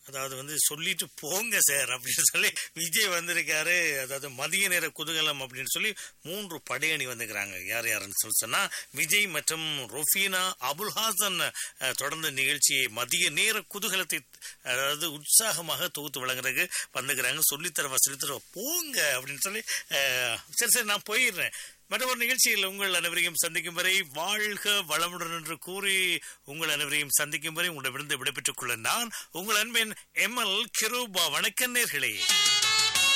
அதாவது வந்து சொல்லிட்டு போங்க சார் அப்படின்னு சொல்லி விஜய் வந்திருக்காரு அதாவது மதிய நேர குதூகலம் அப்படின்னு சொல்லி மூன்று படையணி வந்துக்கிறாங்க யார் யாருன்னு சொல்லி சொன்னா விஜய் மற்றும் ரொஃபீனா அபுல்ஹாசன் அஹ், தொடர்ந்து நிகழ்ச்சியை மதிய நேர குதூகலத்தை அதாவது உற்சாகமாக தொகுத்து வழங்குறதுக்கு வந்துக்கிறாங்க சொல்லித்தரவா சொல்லித்தரவா போங்க அப்படின்னு சொல்லி அஹ், சரி சரி நான் போயிடுறேன் மற்றொரு நிகழ்ச்சியில் உங்கள் அனைவரையும் சந்திக்கும் வரை வாழ்க வளமுடன் என்று கூறி உங்கள் அனைவரையும் சந்திக்கும் வரை உங்களிடமிருந்து விடைபெற்றுக் கொள்ள நான் உங்கள் அன்பின் எம்எல் கிருபா வணக்கம் நேர்களே